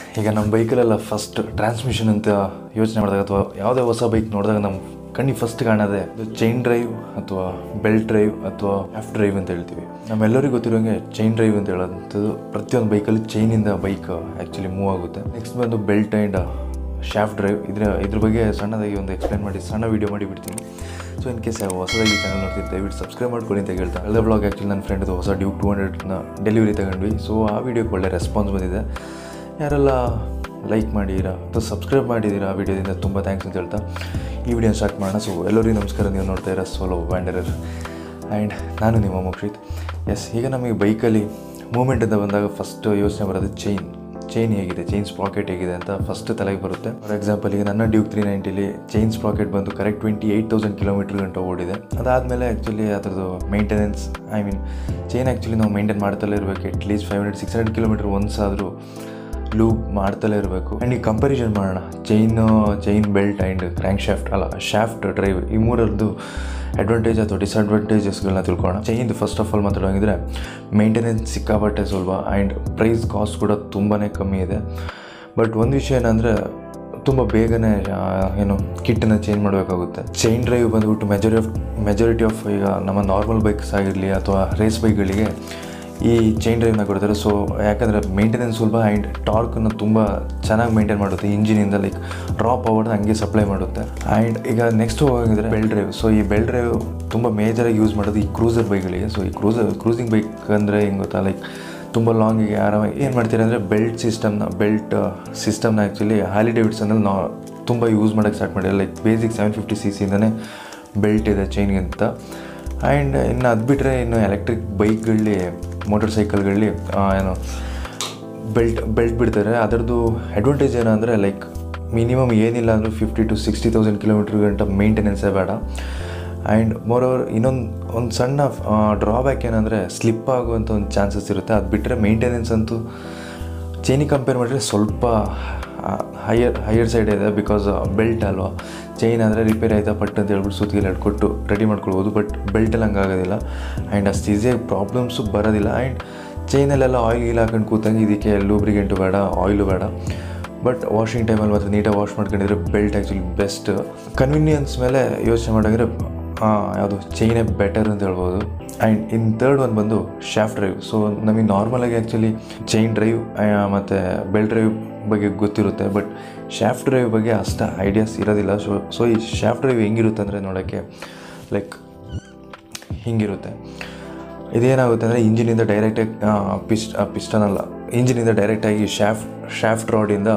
ಈಗ ನಮ್ಮ ಬೈಕಲ್ಲೆಲ್ಲ first transmission ಅಂತ ಯೋಚನೆ ಮಾಡಿದಾಗ ಅಥವಾ ಯಾವುದೇ ಹೊಸ ಬೈಕ್ ನೋಡಿದಾಗ ನಮ್ಮ ಕಣ್ಣಿಗೆ ಫಸ್ಟ್ ಕಾಣೋದೇ ಚೈನ್ ಡ್ರೈವ್ ಅಥವಾ ಬೆಲ್ಟ್ ಡ್ರೈವ್ ಅಥವಾ ಆಫ್ ಡ್ರೈವ್ ಅಂತ ಹೇಳ್ತೀವಿ ನಮ್ಮೆಲ್ಲರಿಗೂ ಗೊತ್ತಿರೋಂಗೆ ಚೈನ್ ಡ್ರೈವ್ ಅಂತ ಹೇಳೋಂಥದ್ದು ಪ್ರತಿಯೊಂದು ಬೈಕಲ್ಲಿ ಚೈನಿಂದ ಬೈಕ್ ಆ್ಯಕ್ಚುಲಿ ಮೂವ್ ಆಗುತ್ತೆ ನೆಕ್ಸ್ಟ್ ಬಂದು ಬೆಲ್ಟ್ ಆ್ಯಂಡ್ ಶಾಫ್ಟ್ ಡ್ರೈವ್ ಇದ್ರ ಇದ್ರ ಬಗ್ಗೆ ಸಣ್ಣದಾಗಿ ಒಂದು ಎಕ್ಸ್ಪ್ಲೈನ್ ಮಾಡಿ ಸಣ್ಣ ವೀಡಿಯೋ ಮಾಡಿ ಬಿಡ್ತೀನಿ ಸೊ ಇನ್ ಕೇಸ್ ಹೊಸದಾಗಿ ಚಾನಲ್ ನೋಡ್ತಿದ್ದೆ ದಯವಿಟ್ಟು ಸಬ್ಸ್ಕ್ರೈಬ್ ಮಾಡ್ಕೊಳ್ಳಿ ಅಂತ ಹೇಳ್ತಾ ಹಳೆ ಬ್ಲಾಗ್ ಆ್ಯಕ್ಚುಲಿ ನನ್ನ ಫ್ರೆಂಡ್ದು ಹೊಸ ಡ್ಯೂಕ್ ಟೂ ಹಂಡ್ರೆಡ್ನ ಡೆಲಿವರಿ ತಗೊಂಡ್ವಿ ಸೊ ಆ ವೀಡಿಯೋಗೆ ಒಳ್ಳೆ ರೆಸ್ಪಾನ್ಸ್ ಬಂದಿದೆ ಯಾರೆಲ್ಲ ಲೈಕ್ ಮಾಡಿದ್ದೀರಾ ಅಥವಾ ಸಬ್ಸ್ಕ್ರೈಬ್ ಮಾಡಿದ್ದೀರಾ ಆ ವಿಡಿಯೋದಿಂದ ತುಂಬ ಥ್ಯಾಂಕ್ಸ್ ಅಂತ ಹೇಳ್ತಾ ಈ ವಿಡಿಯೋ ಸ್ಟಾರ್ಟ್ ಮಾಡೋಣ ಸೊ ಎಲ್ಲರಿಗೂ ನಮಸ್ಕಾರ ನೀವು ನೋಡ್ತಾ ಇರೋ ಸೋಲೋ ವ್ಯಾಂಡರರ್ ಆ್ಯಂಡ್ ನಾನು ನಿಮ್ಮ ಮೋಕ್ಷಿತ್ ಎಸ್ ಈಗ ನಮಗೆ ಬೈಕಲ್ಲಿ ಮೂಮೆಂಟ್ ಅಂತ ಬಂದಾಗ ಫಸ್ಟ್ ಯೋಚನೆ ಬರೋದು ಚೈನ್ ಚೈನ್ ಹೇಗಿದೆ ಚೈನ್ ಸ್ಪ್ರಾಕೆಟ್ ಹೇಗಿದೆ ಅಂತ ಫಸ್ಟ್ ತಲೆಗೆ ಬರುತ್ತೆ ಫಾರ್ ಎಕ್ಸಾಂಪಲ್ ಈಗ ನನ್ನ ಡ್ಯೂಕ್ ತ್ರೀ ನೈಂಟಿಲಿ ಚೈನ್ ಸ್ಪ್ರಾಕೆಟ್ ಬಂದು correct twenty eight thousand kilometre ಗಂಟ ಓಡಿದೆ ಅದಾದಮೇಲೆ ಆ್ಯಕ್ಚುಲಿ ಅದ್ರದ್ದು maintenance I mean chain actually ನಾವು ಮೇಂಟೈನ್ ಮಾಡ್ತಲೇ ಇರಬೇಕು at least five hundred six hundred kilometre once ಆದರೂ ಲೂಪ್ ಮಾಡ್ತಲೇ ಇರಬೇಕು ಆ್ಯಂಡ್ ಈಗ ಕಂಪ್ಯಾರಿಸನ್ ಮಾಡೋಣ chain chain belt and crank shaft ಅಲ್ಲ ಶಾಫ್ಟ್ ಡ್ರೈವ್ ಈ ಮೂರರದ್ದು ಅಡ್ವಾಂಟೇಜ್ ಅಥವಾ ಡಿಸ್ಅಡ್ವಾಂಟೇಜಸ್ಗಳನ್ನ ತಿಳ್ಕೊಳ್ಳೋಣ ಚೈನ್ದು ಫಸ್ಟ್ ಆಫ್ ಆಲ್ ಮಾತಾಡೋಂಗಿದ್ರೆ ಮೇಂಟೆನೆನ್ಸ್ ಸಿಕ್ಕಾಪಟ್ಟೆ ಸುಲಭ ಆ್ಯಂಡ್ ಪ್ರೈಸ್ ಕಾಸ್ಟ್ ಕೂಡ ತುಂಬಾ ಕಮ್ಮಿ ಇದೆ ಬಟ್ ಒಂದು ವಿಷಯ ಏನಂದರೆ ತುಂಬ ಬೇಗನೆ ಆ, ಏನು ಕಿಟ್ಟನ್ನು ಚೇಂಜ್ ಮಾಡಬೇಕಾಗುತ್ತೆ ಚೈನ್ ಡ್ರೈವ್ ಬಂದುಬಿಟ್ಟು ಮೆಜಾರಿ ಆಫ್ ಮೆಜಾರಿಟಿ ಆಫ್ ಈಗ ನಮ್ಮ ನಾರ್ಮಲ್ ಬೈಕ್ಸ್ ಆಗಿರಲಿ ಅಥವಾ ರೇಸ್ ಬೈಕ್ಗಳಿಗೆ ಈ ಚೈನ್ ಡ್ರೈವ್ನ ಕೊಡ್ತಾರೆ ಸೊ ಯಾಕಂದರೆ ಮೇಂಟೆನೆನ್ಸ್ ಸುಲಭ ಆ್ಯಂಡ್ ಟಾರ್ಕನ್ನು ತುಂಬ ಚೆನ್ನಾಗಿ ಮೇಂಟೈನ್ ಮಾಡುತ್ತೆ ಇಂಜಿನಿಂದ ಲೈಕ್ ರಾ ಪವರ್ನ ಹಂಗೆ ಸಪ್ಲೈ ಮಾಡುತ್ತೆ ಆ್ಯಂಡ್ ಈಗ ನೆಕ್ಸ್ಟ್ ಹೋಗಿದ್ರೆ ಬೆಲ್ ಡ್ರೈವ್ ಸೊ ಈ ಬೆಲ್ ಡ್ರೈವ್ ತುಂಬ ಮೇಜರಾಗಿ ಯೂಸ್ ಮಾಡೋದು ಈ ಕ್ರೂಸರ್ ಬೈಕ್ಗಳಿಗೆ ಸೊ ಈ ಕ್ರೂಸರ್ ಕ್ರೂಸಿಂಗ್ ಬೈಕ್ ಅಂದರೆ ಹೆಂಗೆ ಗೊತ್ತಾ ಲೈಕ್ ತುಂಬ ಲಾಂಗಿಗೆ ಆರಾಮಾಗಿ ಏನು ಮಾಡ್ತೀರಾ ಅಂದರೆ ಬೆಲ್ಟ್ ಸಿಸ್ಟಮ್ನ ಬೆಲ್ಟ್ ಸಿಸ್ಟಮ್ನ ಆ್ಯಕ್ಚುಲಿ ಹಾಲಿ ಡೇವಿಡ್ಸನ್ನಲ್ಲಿ ನಾವು ತುಂಬ ಯೂಸ್ ಮಾಡೋಕ್ಕೆ ಸ್ಟಾರ್ಟ್ ಮಾಡಿಲ್ಲ like basic seven fifty C ಸಿಂದನೇ ಬೆಲ್ಟ್ ಇದೆ ಚೈನ್ಗಿಂತ ಆ್ಯಂಡ್ ಇನ್ನು ಅದು ಬಿಟ್ಟರೆ ಇನ್ನು ಎಲೆಕ್ಟ್ರಿಕ್ ಬೈಕ್ಗಳಲ್ಲಿ ಮೋಟರ್ ಸೈಕಲ್ಗಳಲ್ಲಿ ಏನು ಬೆಲ್ಟ್ ಬೆಲ್ಟ್ ಬಿಡ್ತಾರೆ ಅದರದ್ದು ಅಡ್ವಾಂಟೇಜ್ ಏನು ಅಂದರೆ ಲೈಕ್ ಮಿನಿಮಮ್ ಏನಿಲ್ಲ ಅಂದರೂ fifty to sixty thousand kilometre ಗಂಟ ಮೇಂಟೆನೆನ್ಸೇ ಬೇಡ ಆ್ಯಂಡ್ ಮೋರ್ ಓವರ್ ಇನ್ನೊಂದು ಒಂದು ಸಣ್ಣ ಡ್ರಾಬ್ಯಾಕ್ ಏನಂದರೆ ಸ್ಲಿಪ್ ಆಗುವಂಥ ಒಂದು ಚಾನ್ಸಸ್ ಇರುತ್ತೆ ಅದು ಬಿಟ್ಟರೆ ಮೇಂಟೆನೆನ್ಸ್ ಅಂತೂ ಚೈನಿಗೆ ಕಂಪೇರ್ ಮಾಡಿದ್ರೆ ಸ್ವಲ್ಪ ಹೈಯರ್ ಹೈಯರ್ ಸೈಡ್ ಇದೆ ಬಿಕಾಸ್ ಬೆಲ್ಟ್ ಅಲ್ವಾ ಚೈನ್ ಆದರೆ ರಿಪೇರಿ ಆಯ್ತಾ ಪಟ್ ಅಂತ ಹೇಳ್ಬಿಟ್ಟು ಸುತ್ತಿಗೆ ಕೊಟ್ಟು ರೆಡಿ ಮಾಡ್ಕೊಳ್ಬೋದು ಬಟ್ ಬೆಲ್ಟಲ್ಲಿ ಹಂಗೆ ಆಗೋದಿಲ್ಲ ಆ್ಯಂಡ್ ಅಷ್ಟು ಈಸಿಯಾಗಿ ಪ್ರಾಬ್ಲಮ್ಸು ಬರೋದಿಲ್ಲ ಆ್ಯಂಡ್ ಚೈನಲ್ಲೆಲ್ಲ ಆಯಿಲ್ ಗೀಲ್ ಹಾಕೊಂಡು ಕೂತಂಗೆ ಇದಕ್ಕೆ ಲೂಬ್ರಿಗೆಂಟು ಬೇಡ ಆಯಿಲು ಬೇಡ ಬಟ್ ವಾಷಿಂಗ್ ಟೈಮಲ್ಲಿ ಮಾತ್ರ ನೀಟಾಗಿ ವಾಶ್ ಮಾಡ್ಕೊಂಡಿದ್ರೆ ಬೆಲ್ಟ್ ಆ್ಯಕ್ಚುಲಿ ಬೆಸ್ಟ್ ಕನ್ವೀನಿಯನ್ಸ್ ಮೇಲೆ ಯೋಚನೆ ಮಾಡಿದ್ರೆ ಯಾವುದು ಚೈನೇ ಬೆಟರ್ ಅಂತ ಹೇಳ್ಬೋದು ಆ್ಯಂಡ್ ಇನ್ ತರ್ಡ್ ಒನ್ ಬಂದು ಶಾಫ್ಟ್ ಡ್ರೈವ್ ಸೊ ನಮಗೆ ನಾರ್ಮಲಾಗಿ ಆ್ಯಕ್ಚುಲಿ ಚೈನ್ ಡ್ರೈವ್ ಮತ್ತು ಬೆಲ್ಟ್ ಡ್ರೈವ್ ಬಗ್ಗೆ ಗೊತ್ತಿರುತ್ತೆ ಬಟ್ ಶಾಫ್ಟ್ ಡ್ರೈವ್ ಬಗ್ಗೆ ಅಷ್ಟು ಐಡಿಯಾಸ್ ಇರೋದಿಲ್ಲ ಸೊ ಸೊ ಈ ಶಾಫ್ಟ್ ಡ್ರೈವ್ ಹೆಂಗಿರುತ್ತೆ ಅಂದರೆ ನೋಡೋಕ್ಕೆ ಲೈಕ್ ಹಿಂಗಿರುತ್ತೆ ಇದೇನಾಗುತ್ತೆ ಅಂದರೆ ಇಂಜಿನಿಂದ ಡೈರೆಕ್ಟಾಗಿ ಪಿಸ್ ಪಿಸ್ಟನ್ ಅಲ್ಲ ಇಂಜಿನಿಂದ ಡೈರೆಕ್ಟಾಗಿ ಶಾಫ್ಟ್ ಶಾಫ್ಟ್ ರಾಡಿಂದ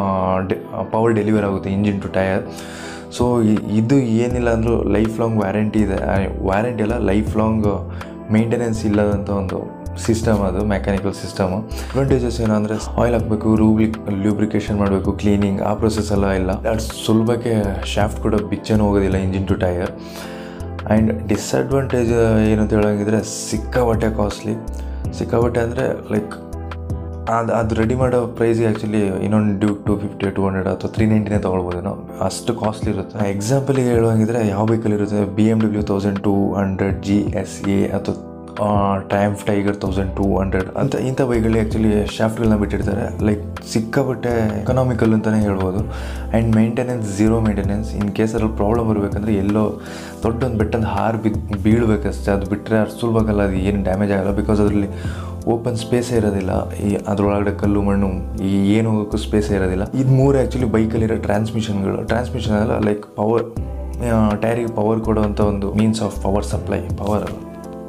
ಪವರ್ ಡೆಲಿವರ್ ಆಗುತ್ತೆ ಇಂಜಿನ್ ಟು ಟಯರ್ ಸೊ ಇದು ಏನಿಲ್ಲ ಅಂದರೂ ಲೈಫ್ ಲಾಂಗ್ ವ್ಯಾರಂಟಿ ಇದೆ ವ್ಯಾರಂಟಿ ಅಲ್ಲ ಲೈಫ್ ಲಾಂಗ್ ಮೇಂಟೆನೆನ್ಸ್ ಇಲ್ಲದಂಥ ಒಂದು ಸಿಸ್ಟಮ್ ಅದು ಮೆಕ್ಯಾನಿಕಲ್ ಸಿಸ್ಟಮು ಅಡ್ವಾಂಟೇಜಸ್ ಏನು ಅಂದರೆ ಆಯಿಲ್ ಹಾಕಬೇಕು ರೂಬ್ಲಿ ಲ್ಯೂಬ್ರಿಕೇಷನ್ ಮಾಡಬೇಕು ಕ್ಲೀನಿಂಗ್ ಆ ಪ್ರೊಸೆಸ್ ಎಲ್ಲ ಇಲ್ಲ ಅದು ಸುಲಭಕ್ಕೆ ಶಾಫ್ಟ್ ಕೂಡ ಬಿಚ್ಚೇನು ಹೋಗೋದಿಲ್ಲ engine to tyre and disadvantage ಏನು ಅಂತ ಹೇಳೋಂಗಿದ್ರೆ ಸಿಕ್ಕಾಬಟ್ಟೆ ಕಾಸ್ಟ್ಲಿ ಸಿಕ್ಕಾಬಟ್ಟೆ ಅಂದರೆ ಲೈಕ್ ಅದು ಅದು ರೆಡಿ ಮಾಡೋ ಪ್ರೈಸ್ಗೆ ಆ್ಯಕ್ಚುಲಿ ಇನ್ನೊಂದು Duke two fifty two hundred ಅಥವಾ ತ್ರೀ ನೈಂಟಿನೇ ತೊಗೊಳ್ಬೋದು ನಾವು ಅಷ್ಟು ಕಾಸ್ಟ್ಲಿ ಇರುತ್ತೆ ಎಕ್ಸಾಂಪಲಿಗೆ ಹೇಳುವಂಗಿದ್ರೆ ಯಾವ ಬೈಕಲ್ಲಿ ಇರುತ್ತೆ B M W thousand two hundred G S A ಅಥವಾ Triumph Tiger thousand two hundred ಅಂತ ಇಂಥ ಬೈಕ್ಗಳಲ್ಲಿ ಆ್ಯಕ್ಚುಲಿ ಶಾಫ್ಟ್ಗಳನ್ನ ಬಿಟ್ಟಿರ್ತಾರೆ ಲೈಕ್ ಸಿಕ್ಕಾಪಟ್ಟೆ ಎಕನಾಮಿಕಲ್ ಅಂತಲೇ ಹೇಳ್ಬೋದು and maintenance zero maintenance in case ಅದ್ರಲ್ಲಿ ಪ್ರಾಬ್ಲಮ್ ಬರಬೇಕಂದ್ರೆ ಎಲ್ಲೋ ದೊಡ್ಡೊಂದು ಬೆಟ್ಟದ ಹಾರು ಬಿದ್ದು ಬೀಳಬೇಕಷ್ಟೇ ಅದು ಬಿಟ್ಟರೆ ಅಷ್ಟು ಸುಲಭಕ್ಕಲ್ಲ ಅದು ಏನು ಡ್ಯಾಮೇಜ್ ಆಗಲ್ಲ ಬಿಕಾಸ್ ಅದರಲ್ಲಿ ಓಪನ್ ಸ್ಪೇಸೇ ಇರೋದಿಲ್ಲ ಈ ಅದರೊಳಗಡೆ ಕಲ್ಲು ಮಣ್ಣು ಈ ಏನು ಹೋಗೋಕ್ಕೂ ಸ್ಪೇಸೇ ಇರೋದಿಲ್ಲ ಇದು ಮೂರು ಆ್ಯಕ್ಚುಲಿ ಬೈಕಲ್ಲಿರೋ ಟ್ರಾನ್ಸ್ಮಿಷನ್ಗಳು ಟ್ರಾನ್ಸ್ಮಿಷನ್ ಅಲ್ಲ ಲೈಕ್ ಪವರ್ ಟೈರಿಗೆ ಪವರ್ ಕೊಡುವಂಥ ಒಂದು means of power supply power ಅಲ್ಲ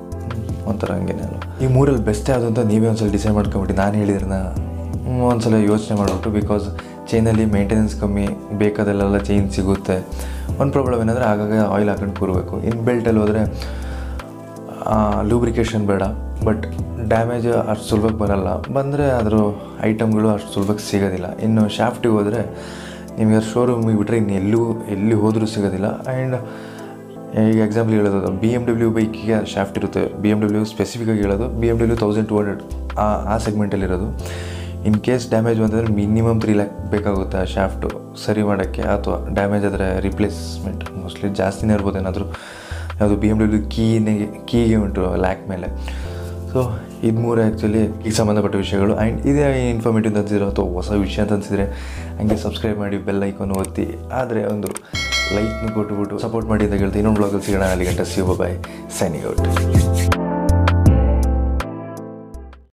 ಒಂಥರ ಹಂಗೇನೆ ಅಲ್ಲ ಈ ಮೂರಲ್ಲಿ ಬೆಸ್ಟ್ ಯಾವುದು ಅಂತ ನೀವೇ ಒಂದ್ಸಲ ಡಿಸೈಡ್ ಮಾಡ್ಕೊಂಬಿಟ್ಟು ನಾನು ಹೇಳಿದ್ರನ್ನ ಒಂದ್ಸಲ ಯೋಚನೆ ಮಾಡಿಬಿಟ್ಟು ಬಿಕಾಸ್ ಚೈನಲ್ಲಿ ಮೇಂಟೆನೆನ್ಸ್ ಕಮ್ಮಿ ಬೇಕಾದಲ್ಲೆಲ್ಲ ಚೈನ್ ಸಿಗುತ್ತೆ ಒಂದು ಪ್ರಾಬ್ಲಮ್ ಏನಂದರೆ ಆಗಾಗ ಆಯಿಲ್ ಹಾಕೊಂಡು ಕೂರಬೇಕು ಇನ್ನು ಬೆಲ್ಟಲ್ಲಿ ಹೋದರೆ ಲೂಬ್ರಿಕೇಷನ್ ಬೇಡ ಬಟ್ ಡ್ಯಾಮೇಜ್ ಅಷ್ಟು ಸುಲಭಕ್ಕೆ ಬರಲ್ಲ ಬಂದರೆ ಅದ್ರ ಐಟಮ್ಗಳು ಅಷ್ಟು ಸುಲಭಕ್ಕೆ ಸಿಗೋದಿಲ್ಲ ಇನ್ನು ಶಾಫ್ಟಿಗೆ ಹೋದರೆ ನಿಮಗೆ ಶೋರೂಮಿಗೆ ಬಿಟ್ಟರೆ ಇನ್ನು ಎಲ್ಲೂ ಎಲ್ಲಿ ಹೋದರೂ ಸಿಗೋದಿಲ್ಲ ಆ್ಯಂಡ್ ಈಗ ಎಕ್ಸಾಂಪಲ್ ಹೇಳೋದು ಬಿ ಎಮ್ ಡಬ್ಲ್ಯೂ ಬೈಕಿಗೆ ಶಾಫ್ಟ್ ಇರುತ್ತೆ ಬಿ ಎಮ್ ಡಬ್ಲ್ಯೂ ಸ್ಪೆಸಿಫಿಕಾಗಿ ಹೇಳೋದು B M W thousand two hundred ಆ ಆ ಸೆಗ್ಮೆಂಟಲ್ಲಿರೋದು ಇನ್ ಕೇಸ್ ಡ್ಯಾಮೇಜ್ ಬಂದರೆ ಮಿನಿಮಮ್ ತ್ರೀ ಲ್ಯಾಕ್ ಬೇಕಾಗುತ್ತೆ ಆ ಶಾಫ್ಟು ಸರಿ ಮಾಡೋಕ್ಕೆ ಅಥವಾ ಡ್ಯಾಮೇಜ್ ಆದರೆ ರಿಪ್ಲೇಸ್ಮೆಂಟ್ ಮೋಸ್ಟ್ಲಿ ಜಾಸ್ತಿನೇ ಇರ್ಬೋದು ಏನಾದರೂ ಯಾವುದು ಬಿ ಎಮ್ ಡಬ್ಲ್ಯೂ ಕೀನೇ ಕೀಗೆ ಉಂಟು ಲ್ಯಾಕ್ ಮೇಲೆ ಸೊ ಇದು ಮೂರು ಆ್ಯಕ್ಚುಲಿ ಈಗ ಸಂಬಂಧಪಟ್ಟ ವಿಷಯಗಳು ಆ್ಯಂಡ್ ಇದೇ ಇನ್ಫಾರ್ಮೇಟಿವ್ ಅನ್ಸಿರೋ ಅಥವಾ ಹೊಸ ವಿಷಯ ಅಂತ ಅನ್ಸಿದ್ರೆ ಹಂಗೆ ಸಬ್ಸ್ಕ್ರೈಬ್ ಮಾಡಿ ಬೆಲ್ ಐಕಾನ್ ಒತ್ತಿ ಆದರೆ ಒಂದು ಲೈಕ್ನು ಕೊಟ್ಬಿಟ್ಟು ಸಪೋರ್ಟ್ ಮಾಡಿ ಅಂತ ಹೇಳ್ತೀನಿ ಇನ್ನೊಂದು ಬ್ಲಾಗಲ್ಲಿ ಸಿಗೋಣ ಅಲ್ಲಿ ಗಂಟೆ ಸಿ ಬಾಯ್ ಸೈನಿಂಗ್ ಔಟ್